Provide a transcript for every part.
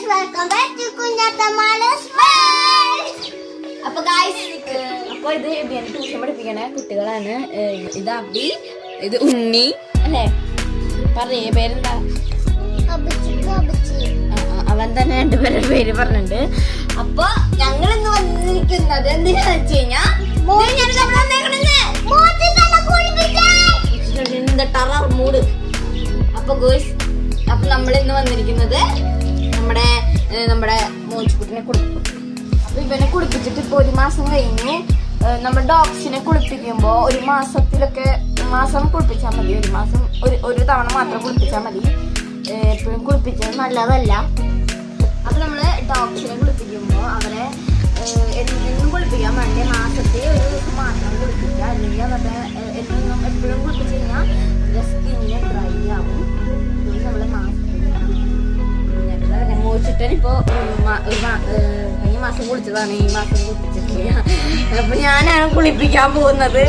Welcome back to കുഞ്ഞത്തമാളസ് world അപ്പൊ guys അപ്പൊ ഇത് ഞാൻ ട്യൂഷൻ പഠിപ്പിക്കണ കുട്ടികളാണ് ഏഹ് ഇത് അബി ഇത് ഉണ്ണി അല്ലേ പറയേ പേരെന്താ അബിച്ചി അബിച്ചി ആ, ആ, അവൻ തന്നെ രണ്ടുപേരുടെ പേര് പറഞ്ഞിട്ടുണ്ട് അപ്പൊ ഞങ്ങൾ ഇന്ന് വന്നിരിക്കുന്നത് എന്തിനാന്ന് വെച്ച് കഴിഞ്ഞാ ദേ ഞാനിതാ ഇവിടെ വന്നേക്കണെന്ന്. മോത്തി തന്നെ കുളിപ്പിക്കാൻ എന്താ ടറർ മൂഡ് അപ്പൊ ഗോയ്സ് അപ്പൊ നമ്മൾ ഇന്ന് വന്നിരിക്കുന്നത് നമ്മുടെ ഏഹ്, നമ്മുടെ മോച്ചുകുട്ടിനെ കുളിപ്പിക്കും അപ്പൊ ഇവനെ കുളിപ്പിച്ചിട്ട് ഇപ്പൊ ഒരു മാസം കഴിഞ്ഞു ഏഹ്, നമ്മുടെ ഡോഗ്സിനെ കുളിപ്പിക്കുമ്പോ ഒരു മാസത്തിലൊക്കെ മാസം കുളിപ്പിച്ചാൽ മതി ഒരു മാസം ഒരു ഒരു തവണ മാത്രം കുളിപ്പിച്ചാൽ മതി ഏഹ്, എപ്പോഴും കുളിപ്പിച്ചത് നല്ലതല്ല അപ്പൊ നമ്മള് ഡോഗ്സിനെ കുളിപ്പിക്കുമ്പോ അവരെ ഏഹ്, എന്നും കുളിപ്പിക്കാൻ വേണ്ടി മാസത്തിൽ ഒരു ദിവസം മാത്രം കുളിപ്പിക്കുക അല്ലെങ്കിൽ അവരുടെ ഏഹ്, എന്നും എപ്പോഴും കുളിപ്പിച്ച് കഴിഞ്ഞാൽ സ്കിന്നിന് ഡ്രൈ ആവും അതുകൊണ്ട് നമ്മള് മാസത്തിൽ മോച്ചിട്ടൻ ഇപ്പൊ ഒരു മാ- ഒരു മാ- ഏഹ്, കഴിഞ്ഞ മാസം കുളിച്ചതാണ് ഈ മാസം കുളിപ്പിച്ചിട്ടില്ല അപ്പൊ ഞാനാണ് കുളിപ്പിക്കാൻ പോകുന്നത്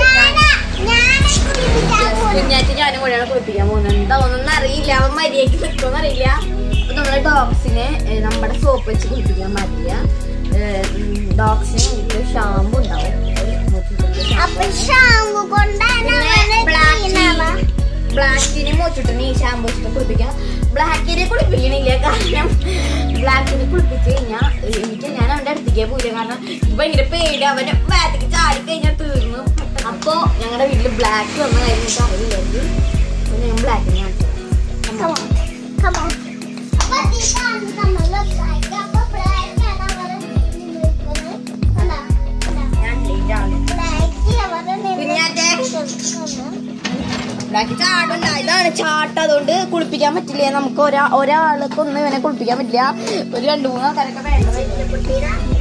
കുഞ്ഞാറ്റി ഞാനും കൂടെയാണ് കുളിപ്പിക്കാൻ പോകുന്നത് എന്താ ഒന്നും അറിയില്ല അവൻ മര്യാദക്ക് നിൽക്കുമെന്ന് അറിയില്ല അപ്പൊ നമ്മള് ഡോഗ്സിനെ ഏഹ്, നമ്മുടെ സോപ്പ് വെച്ച് കുളിപ്പിക്കാൻ പാടില്ല ഡോഗ്സിന് വീട്ടില് ഷാമ്പു ഉണ്ടാവും അപ്പൊ ഷാമ്പു കൊണ്ടാണ് അവനെ ചെയ്യുന്നവ ബ്ലാക്കിനെ മോച്ചിട്ടിന് ഈ ഷാമ്പു വെച്ചിട്ട് കുളിപ്പിക്കാം ബ്ലാക്കിനെ കുളിപ്പിക്കണില്ല കാരണം ബ്ലാക്കിനെ കുളിപ്പിച്ച് കഴിഞ്ഞാൽ എനിക്ക് ഞാൻ അവന്റെ അടുത്തേക്ക് പോയില്ല കാരണം ഭയങ്കര പേടി അവന്റെ ബാറ്റിക്ക് ചാടി കഴിഞ്ഞാൽ തീർന്നു അപ്പൊ ഞങ്ങളുടെ വീട്ടില് ബ്ലാക്ക് വന്ന കാര്യം എനിക്ക് അറിയില്ലെങ്കിൽ അപ്പൊ ഞാൻ ബ്ലാക്കിനെ Come on. Come on. അപ്പൊ ഇതാണ് നമ്മുടെ site. അപ്പൊ black ആണ് അവരെ നിൽക്കുന്നത്. കണ്ടോ? കണ്ടോ? Black അവരെ കുഞ്ഞാറ്റെ. നിൽക്കുന്നത്. ബ്ലാക്ക് ചാടണ്ട ഇതാണ് ചാട്ട അതുകൊണ്ട് കുളിപ്പിക്കാൻ പറ്റില്ല നമുക്ക് ഒരാ ഒരാൾക്ക് ഒന്നും ഇവനെ കുളിപ്പിക്കാൻ പറ്റില്ല ഒരു രണ്ടു മൂന്ന് ആൾക്കാരൊക്കെ വേണ്ട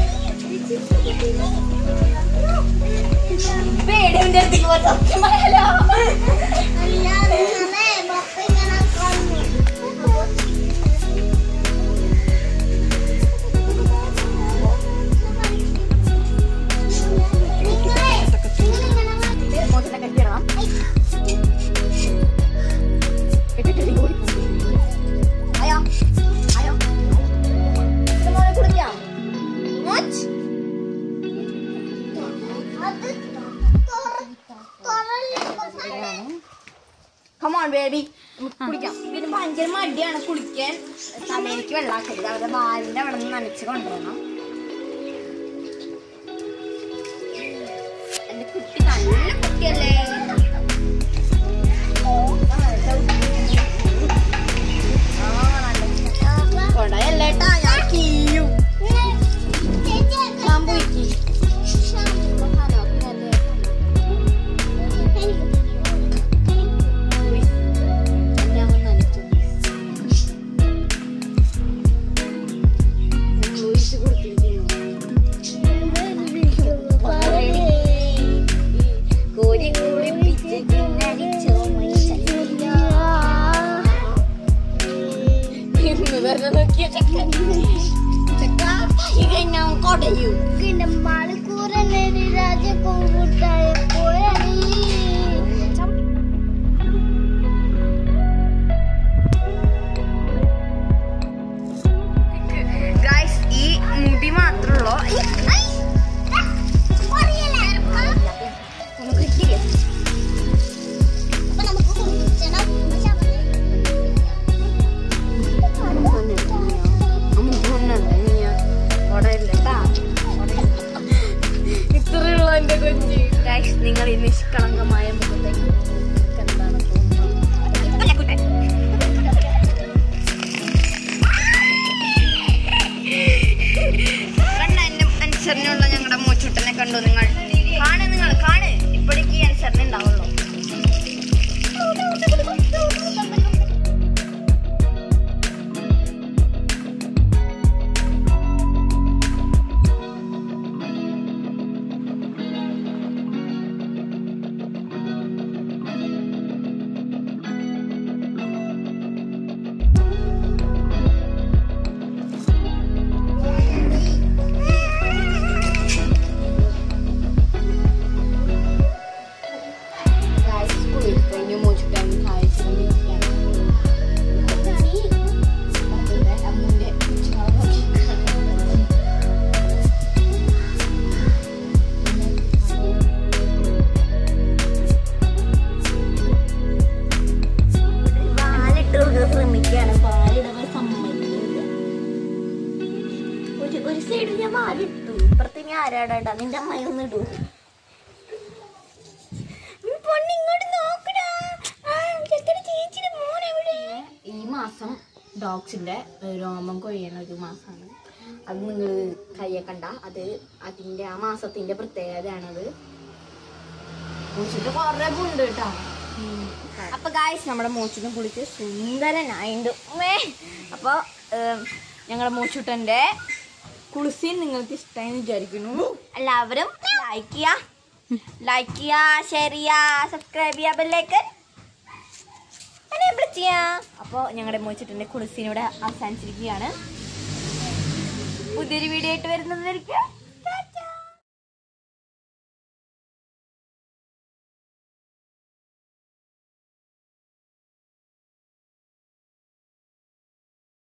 പേടി അവന്റെ അടുത്തേക്ക് പോകാൻ സത്യം പറയാലോ അല്ലാതെ ഇങ്ങനെ പപ്പ ഇങ്ങനെ കണ്ടു. നിങ്ങളെ നിങ്ങളിങ്ങനെ വന്ന് മോശത്തെ കെട്ടിയിടണം കെട്ടിട്ട് ഓടിപ്പോ അയ്യോ അയ്യോ ഇത് മോനെ കുളിക്കാം മോച്ച് അത് തുറ- തുറന്നിട്ട് കമോൺ ബേബി കുളിക്കാം പിന്നെ ഭയങ്കര മടിയാണ് കുളിക്കാൻ സമയക്ക് വെള്ളാക്കരുത് അവരുടെ ബാലിന്റെ അവിടെ നിന്ന് നനച്ച് കൊണ്ടുവരണം എന്റെ കുട്ടി നല്ല കുട്ടിയല്ലേ ആ, നല്ല കൊടയല്ലേട്ടാ ഞാൻ കീയും ഞാൻ പോയി ഞാൻ നനച്ചു ഞാൻ ഒഴിച്ച് കൊടുത്തിരിക്കുന്നു കോരി കുളിപ്പിച്ച് കിന്നടിച്ചോ മനുഷ്യല്ല ഇന്ന് വരെ നോക്കിയ ചക്ക ചക്ക ഇത് ഞാൻ കൊടയൂ ഗൈസ് ഈ മുടി മാത്രമുള്ളൂ നമുക്ക് കിട്ടിയില്ലേ ഇത്രയുള്ള എന്റെ കുഞ്ഞ് ഗൈസ് നിങ്ങൾ ഈ നിഷ്കളങ്കമായ സൈഡ് ഞാൻ മാറി ഇട്ടു ഇപ്പുറത്ത് ഇനി ആരാടാ നിന്റെ അമ്മ ഒന്ന് ഇടൂ പൊണ്ണിങ്ങോട്ട് നോക്കടാ ചേച്ചിയുടെ മോൻ എവിടെ ഈ മാസം ഡോഗ്സിന്റെ രോമം കൊഴിയണ ഒരു മാസമാണ് അത് നിങ്ങൾ കയ്യെ കണ്ട അത് അതിന്റെ ആ മാസത്തിന്റെ പ്രത്യേകതയാണത് മൂച്ചിട്ട് കൊറേ ഉണ്ട് കേട്ടോ അപ്പൊ ഗായ്സ് നമ്മുടെ മൂച്ചിനും കുളിച്ച് സുന്ദരനായിണ്ട് ഉമ്മേ. അപ്പൊ ഏം, ഞങ്ങളുടെ മൂച്ചുട്ടന്റെ കുളിസി നിങ്ങൾക്ക് ഇഷ്ടമായി വിചാരിക്കുന്നു എല്ലാവരും ലൈക്ക് ചെയ്യാ ലൈക്ക് ചെയ്യാ ഷെയർ ചെയ്യാ സബ്സ്ക്രൈബ് ചെയ്യാ ബെല്ലേക്ക് എനേബിൾ ചെയ്യാ അപ്പോൾ ഞങ്ങളുടെ മോച്ചിട്ടിന്റെ കുളിസിനൂടെ അവസാനിച്ചിരിക്കുകയാണ് പുതിയൊരു വീഡിയോ ആയിട്ട് വരുന്നതായിരിക്കും